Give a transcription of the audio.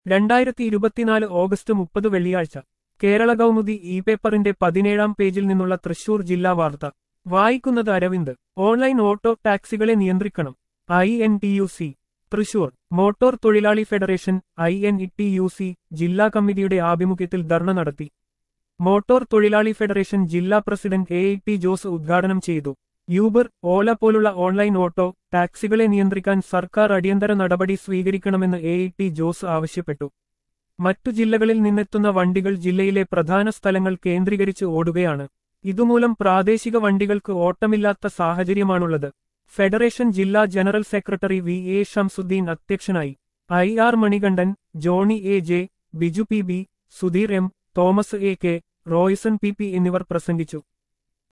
രണ്ടായിരത്തി ഇരുപത്തിനാല് ഓഗസ്റ്റ് മുപ്പത് വെള്ളിയാഴ്ച കേരള കൗമുദി ഇ പേപ്പറിന്റെ പതിനേഴാം പേജിൽ നിന്നുള്ള തൃശൂർ ജില്ലാ വാർത്ത വായിക്കുന്നത് അരവിന്ദ് ഓൺലൈൻ ഓട്ടോ ടാക്സികളെ നിയന്ത്രിക്കണം I N T U C Thrissur motor തൊഴിലാളി federation I N E T U C ജില്ലാ കമ്മിറ്റിയുടെ ആഭിമുഖ്യത്തിൽ ധർണ നടത്തി മോട്ടോർ തൊഴിലാളി ഫെഡറേഷൻ ജില്ലാ പ്രസിഡന്റ് എ ടി ജോസ് ഉദ്ഘാടനം ചെയ്തു യൂബർ ഓല പോലുള്ള ഓൺലൈൻ ഓട്ടോ ടാക്സികളെ നിയന്ത്രിക്കാൻ സർക്കാർ അടിയന്തര നടപടി സ്വീകരിക്കണമെന്ന് എ ടി ജോസ് ആവശ്യപ്പെട്ടു മറ്റു ജില്ലകളിൽ നിന്നെത്തുന്ന വണ്ടികൾ ജില്ലയിലെ പ്രധാന സ്ഥലങ്ങൾ കേന്ദ്രീകരിച്ച് ഓടുകയാണ് ഇതുമൂലം പ്രാദേശിക വണ്ടികൾക്ക് ഓട്ടമില്ലാത്ത സാഹചര്യമാണുള്ളത് ഫെഡറേഷൻ ജില്ലാ general secretary V A Shamsudheen അധ്യക്ഷനായി I R Manikandan Johny A J Biju P B Sudheer M Thomas A K Royson P P എന്നിവർ പ്രസംഗിച്ചു